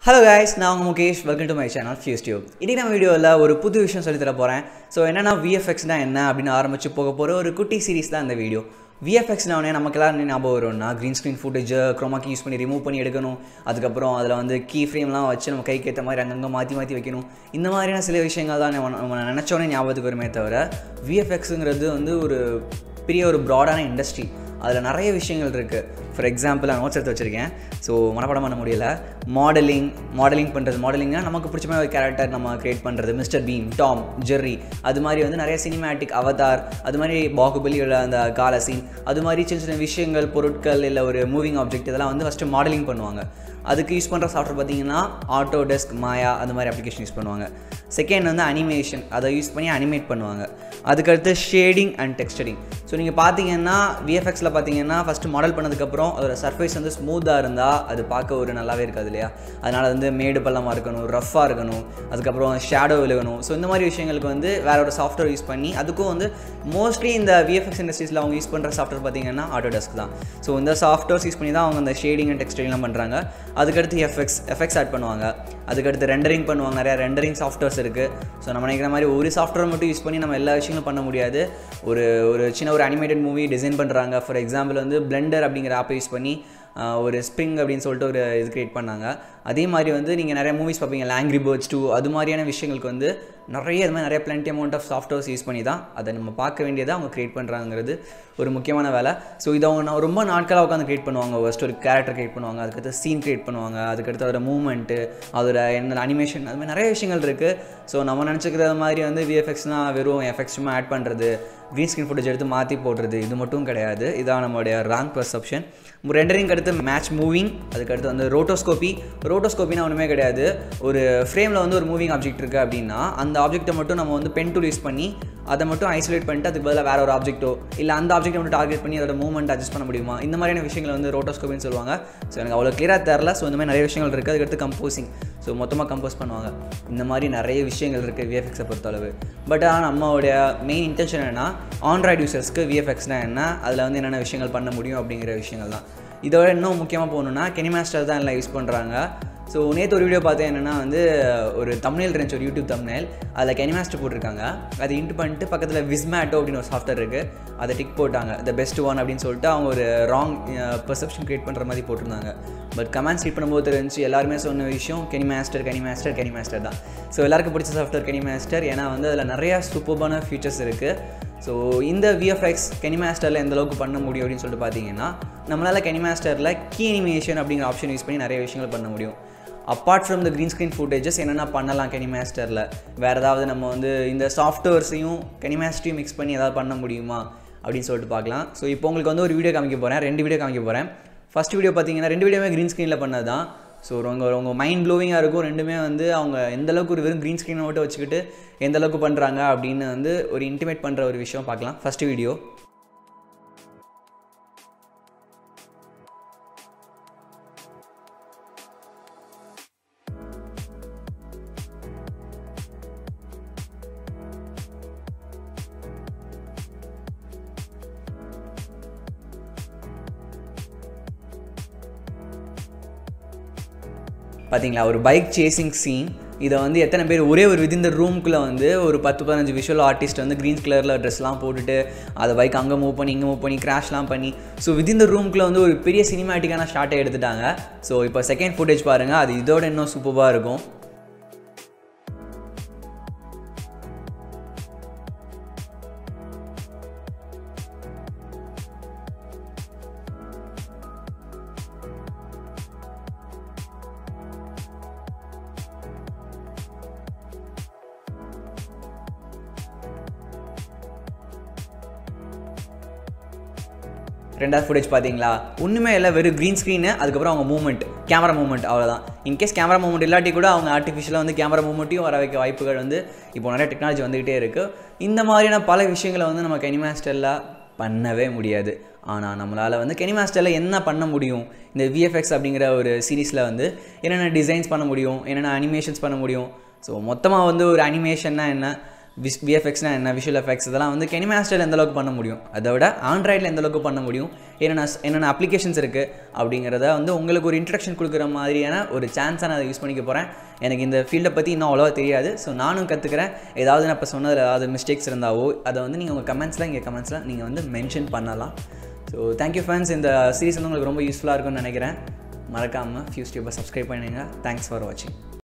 hello guys நான் உங்கள் Mukesh welcome to my channel Fuse Tube இன்றைக்கி நம்ம வீடியோவில் ஒரு புது விஷயம் சொல்லி தர போகிறேன் ஸோ என்னென்னா விஎஃப்எக்ஸ்னா என்ன அப்படின்னு ஆரம்பிச்சு போக போகிற ஒரு குட்டி சீரிஸ் தான் இந்த வீடியோ விஎஃப்எக்ஸ்னா உடனே நமக்கெல்லாம் என்ன ஞாபகம் வரும்னா green screen footage chroma key use பண்ணி ரிமூவ் பண்ணி எடுக்கணும் அதுக்கப்புறம் அதில் வந்து கீ ஃப்ரேம்லாம் வச்சு நம்ம கைக்கு ஏற்ற மாதிரி அங்கங்கே மாற்றி மாற்றி வைக்கணும் இந்த மாதிரியான சில விஷயங்கள் தான் நம்ம நம்ம நினச்சோடனே ஞாபகத்துக்கு வருமே தவிர விஎஃப்எக்ஸுங்கிறது வந்து ஒரு பெரிய ஒரு ப்ராடான இண்டஸ்ட்ரி அதில் நிறைய விஷயங்கள் இருக்குது ஃபார் எக்ஸாம்பிள் நான் நோட்ஸ் எடுத்து வச்சுருக்கேன் ஸோ மனப்படம் பண்ண முடியல மாடலிங் மாடலிங் பண்ணுறது மாடலிங்னா நமக்கு பிடிச்ச மாதிரி ஒரு கேரக்டர் நம்ம க்ரியேட் பண்ணுறது மிஸ்டர் பீம் டாம் ஜெர்ரி அது மாதிரி வந்து நிறைய சினிமேட்டிக் அவதார் அது மாதிரி பாகுபலியோட அந்த கால சீன் அது மாதிரி சின்ன சின்ன விஷயங்கள் பொருட்கள் இல்லை ஒரு மூவிங் ஆப்ஜெக்ட் இதெல்லாம் வந்து ஃபஸ்ட்டு மாடலிங் பண்ணுவாங்க அதுக்கு யூஸ் பண்ணுற சாஃப்ட்வேர் பார்த்தீங்கன்னா ஆட்டோ டெஸ்க் மாயா அந்த மாதிரி அப்ளிகேஷன் யூஸ் பண்ணுவாங்க செகண்ட் வந்து அனிமேஷன் அதை யூஸ் பண்ணி அனிமேட் பண்ணுவாங்க அதுக்கடுத்து ஷேடிங் அண்ட் டெக்ஸ்டரிங் ஸோ நீங்கள் பார்த்தீங்கன்னா விஎஃப்எக்ஸில் பார்த்தீங்கன்னா ஃபஸ்ட்டு மாடல் பண்ணதுக்கப்புறம் அதோட சர்ஃபேஸ் வந்து ஸ்மூத்தாக இருந்தால் அது பார்க்க ஒரு நல்லாவே இருக்காது இல்லையா அதனால் வந்து மேடு பள்ளமாக இருக்கணும் ரஃப்பாக இருக்கணும் அதுக்கப்புறம் ஷேடோ விழுகணும் ஸோ இந்த மாதிரி விஷயங்களுக்கு வந்து வேற ஒரு சாஃப்ட்வேர் யூஸ் பண்ணி அதுக்கும் வந்து மோஸ்ட்லி இந்த விஎஃப்எக்ஸ் இண்டஸ்ட்ரீஸில் அவங்க யூஸ் பண்ணுற சாஃப்ட்வேர் பார்த்தீங்கன்னா ஆட்டோ டெஸ்க் தான் ஸோ இந்த சாஃப்ட்வேர்ஸ் யூஸ் பண்ணி தான் அவங்க அந்த ஷேடிங் அண்ட் டெக்ஸ்டரிங்லாம் பண்ணுறாங்க அதுக்கடுத்து எஃப்எக்ஸ் எஃபெக்ட்ஸ் ஆட் பண்ணுவாங்க அதுக்கடுத்து ரெண்டரிங் பண்ணுவாங்க நிறையா ரெண்டரிங் சாஃப்ட்வேர்ஸ் இருக்குது ஸோ நம்ம நினைக்கிற மாதிரி ஒரு சாஃப்ட்வேர் மட்டும் யூஸ் பண்ணி நம்ம எல்லா விஷயங்களும் பண்ண முடியாது ஒரு ஒரு சின்ன ஒரு அனிமேட்டட் மூவி டிசைன் பண்ணுறாங்க ஃபார் எக்ஸாம்பிள் வந்து பிளெண்டர் அப்படிங்கிற ஆப்பை யூஸ் பண்ணி ஒரு ஸ்ப்ரிங் அப்படின்னு சொல்லிட்டு ஒரு இது க்ரியேட் பண்ணாங்க அதே மாதிரி வந்து நீங்கள் நிறைய மூவிஸ் பார்ப்பீங்க லாங்க்ரி பேர்ட்ஸ் டூ அது மாதிரியான விஷயங்களுக்கு வந்து நிறைய இது மாதிரி நிறைய plenty amount of softwares use பண்ணி தான் அதை நம்ம பார்க்க வேண்டியதை அவங்க க்ரியேட் பண்ணுறாங்கிறது ஒரு முக்கியமான வேலை ஸோ இதை அவங்க ரொம்ப நாட்களாக உட்காந்து க்ரியேட் பண்ணுவாங்க ஃபஸ்ட் ஒரு கேரக்டர் க்ரியேட் பண்ணுவாங்க அதுக்கடுத்து சீன் க்ரியேட் பண்ணுவாங்க அதுக்கடுத்து அதோட மூவ்மெண்ட்டு அதோட என்ன அனிமேஷன் அது மாதிரி நிறைய விஷயங்கள் இருக்குது ஸோ நம்ம நினச்சிக்கிற மாதிரி வந்து விஎஃப்எக்ஸ்னால் வெறும் எஃபெக்ட்ஸ் சும்மா ஆட் பண்ணுறது க்ரீன் ஸ்க்ரீன் ஃபுட்டேஜ் எடுத்து மாற்றி போடுறது இது மட்டும் கிடையாது இதான் நம்மளுடைய ராங் பர்செப்ஷன் ரெண்டரிங் அடுத்து மேட்ச் மூவிங் அதுக்கடுத்து வந்து ரோட்டோஸ்கோப்பி ரோட்டோஸ்கோப்பினா ஒன்றுமே கிடையாது ஒரு ஃப்ரேமில் வந்து ஒரு மூவிங் ஆப்ஜெக்ட் இருக்குது அப்படின்னா அந்த ஆப்ஜெக்ட்டை மட்டும் நம்ம வந்து பென் டூல் யூஸ் பண்ணி அதை மட்டும் ஐசோலேட் பண்ணிட்டு அதுக்கு பதிலாக வேறு ஒரு ஆப்ஜெக்ட்டோ இல்லை அந்த ஆப்ஜெக்ட்டை மட்டும் டார்கெட் பண்ணி அதோட மூவ்மெண்ட் அட்ஜஸ்ட் பண்ண முடியுமா இந்த மாதிரியான விஷயங்கள் வந்து ரோட்டோஸ்கோப்பின்னு சொல்லுவாங்க ஸோ எனக்கு அவ்வளோ கிளியராக தெரில ஸோ இந்த மாதிரி நிறைய விஷயங்கள் இருக்குது அதுக்கடுத்து கம்போசிங் ஸோ மொத்தமாக கம்போஸ் பண்ணுவாங்க இந்த மாதிரி நிறைய விஷயங்கள் இருக்குது விஎஃப்எக்ஸை பொறுத்தளவு பட் ஆனால் நம்மளுடைய மெயின் இன்டென்ஷன் என்னென்னா ஆண்ட்ராய்டு யூசர்ஸ்க்கு விஎஃப்எக்ஸ்னால் என்ன அதில் வந்து என்னென்ன விஷயங்கள் பண்ண முடியும் அப்படிங்கிற விஷயங்கள் தான் இதோட இன்னும் முக்கியமாக போகணுன்னா கெனிமாஸ்டர் தான் எல்லாம் யூஸ் பண்ணுறாங்க ஸோ நேற்று ஒரு வீடியோ பார்த்தேன் என்னென்னா வந்து ஒரு தமிழ் இருந்துச்சு ஒரு யூடியூப் தமிழ் அதில் கெனிமாஸ்டர் போட்டிருக்காங்க அதை இன்ட்டு பண்ணிட்டு பக்கத்தில் விஸ்மேட்டோ அப்படின்னு ஒரு சாஃப்ட்வேர் இருக்குது அதை டிக் போட்டாங்க த பெஸ்ட் ஒன் அப்படின்னு சொல்லிட்டு அவங்க ஒரு ராங் பெர்செப்ஷன் க்ரியேட் பண்ணுற மாதிரி போட்டிருந்தாங்க பட் கமெண்ட்ஸ் ரீட் பண்ணும்போது தெரிஞ்சு எல்லாருமே சொன்ன விஷயம் கெனிமாஸ்டர் கெனிமாஸ்டர் கெனிமாஸ்டர் தான் ஸோ எல்லாருக்கும் பிடிச்ச சாஃப்ட்வேர் கெனிமாஸ்டர் ஏன்னா வந்து அதில் நிறையா சூப்பர்பான ஃபீச்சர்ஸ் இருக்குது ஸோ இந்த விஎஃப்எக்ஸ் கெனிமாஸ்டரில் எந்த அளவுக்கு பண்ண முடியும் அப்படின்னு சொல்லிட்டு பார்த்தீங்கன்னா நம்மளால் கெனிமாஸ்டரில் கீ அனிமேஷன் அப்படிங்கிற ஆப்ஷன் யூஸ் பண்ணி நிறைய விஷயங்கள் பண்ண முடியும் apart from the green screen footages என்னென்ன பண்ணலாம் கெனிமாஸ்டரில் வேறு ஏதாவது நம்ம வந்து இந்த சாஃப்ட்வேர்ஸையும் கெனிமாஸ்டரையும் மிக்ஸ் பண்ணி ஏதாவது பண்ண முடியுமா அப்படின்னு சொல்லிட்டு பார்க்கலாம் ஸோ இப்போ உங்களுக்கு வந்து ஒரு வீடியோ காமிக்க போகிறேன் ரெண்டு வீடியோ காமிக்க போகிறேன் ஃபஸ்ட் வீடியோ பார்த்தீங்கன்னா ரெண்டு வீடியோவே க்ரீன் ஸ்க்ரீனில் பண்ணது தான் ஸோ உங்கள் உங்கள் மைண்ட் ப்ளோவிங்காக இருக்கும் ரெண்டுமே வந்து அவங்க எந்த அளவுக்கு ஒரு வெறும் க்ரீன் ஸ்க்ரீனை மட்டும் வச்சுக்கிட்டு எந்த அளவுக்கு பண்ணுறாங்க அப்படின்னு வந்து ஒரு இன்டிமேட் பண்ணுற ஒரு விஷயம் பார்க்கலாம் ஃபஸ்ட்டு வீடியோ பார்த்தீங்களா ஒரு பைக் சேசிங் சீன் இதை வந்து எத்தனை பேர் ஒரே ஒரு விதின் த ரூம்குள்ளே வந்து ஒரு பத்து பதினஞ்சு விஷுவல் ஆர்டிஸ்ட் வந்து க்ரீன் கலரில் ட்ரெஸ்லாம் போட்டுட்டு அதை பைக் அங்கே மூவ் பண்ணி இங்கே மூவ் பண்ணி கிராஷ்லாம் பண்ணி ஸோ விதின் த ரூம்குள்ளே வந்து ஒரு பெரிய சினிமேட்டிக்கான ஷார்ட்டை எடுத்துட்டாங்க ஸோ இப்போ செகண்ட் ஃபுட்டேஜ் பாருங்கள் அது இதோட இன்னும் சூப்பராக இருக்கும் ரெண்டாவது ஃபுட்டேஜ் பார்த்தீங்களா ஒன்றுமே இல்லை வெறும் க்ரீன் ஸ்க்ரீனு அதுக்கப்புறம் அவங்க மூவ்மெண்ட் கேமரா மூவ்மெண்ட் அவ்வளோதான் இன்கேஸ் கேமரா மூவ்மெண்ட் இல்லாட்டி கூட அவங்க ஆர்டிஃபிஷியலாக வந்து கேமரா மூவ்மெண்ட்டையும் வர வைக்க வாய்ப்புகள் வந்து இப்போ நிறைய டெக்னாலஜி வந்துகிட்டே இருக்குது இந்த மாதிரியான பல விஷயங்களை வந்து நம்ம கெனிமாஸ்டரில் பண்ணவே முடியாது ஆனால் நம்மளால் வந்து கெனிமாஸ்டரில் என்ன பண்ண முடியும் இந்த விஎஃப்எக்ஸ் அப்படிங்கிற ஒரு சீரீஸில் வந்து என்னென்ன டிசைன்ஸ் பண்ண முடியும் என்னென்ன அனிமேஷன்ஸ் பண்ண முடியும் ஸோ மொத்தமாக வந்து ஒரு அனிமேஷன்னா என்ன விஷ் விஎஃப்எக்ஸ்னால் என்ன விஷுவல் எஃபெக்ட்ஸ் இதெல்லாம் வந்து கெனிமாஸ்டரில் எந்த அளவுக்கு பண்ண முடியும் அதை விட ஆண்ட்ராய்டில் எந்த அளவுக்கு பண்ண முடியும் என்னென்ன என்னென்ன அப்ளிகேஷன்ஸ் இருக்குது அப்படிங்கிறத வந்து உங்களுக்கு ஒரு இன்ட்ரடக்ஷன் கொடுக்குற மாதிரியான ஒரு சான்ஸாக நான் அதை யூஸ் பண்ணிக்க போகிறேன் எனக்கு இந்த ஃபீல்டை பற்றி இன்னும் அவ்வளோவா தெரியாது ஸோ நானும் கற்றுக்கிறேன் ஏதாவது நான் இப்போ சொன்னதில் ஏதாவது மிஸ்டேக்ஸ் இருந்தாவோ அதை வந்து நீங்கள் உங்கள் கமெண்ட்ஸில் இங்கே கமெண்ட்ஸில் நீங்கள் வந்து மென்ஷன் பண்ணலாம் ஸோ தேங்க்யூ ஃபேன்ஸ் இந்த சீரிஸ் வந்து உங்களுக்கு ரொம்ப யூஸ்ஃபுல்லாக இருக்கும்னு நினைக்கிறேன் மறக்காமல் ஃபியூஸ் டியூப்பை சப்ஸ்கிரைப் பண்ணுங்கள் தேங்க்ஸ் ஃபார் வாட்சிங்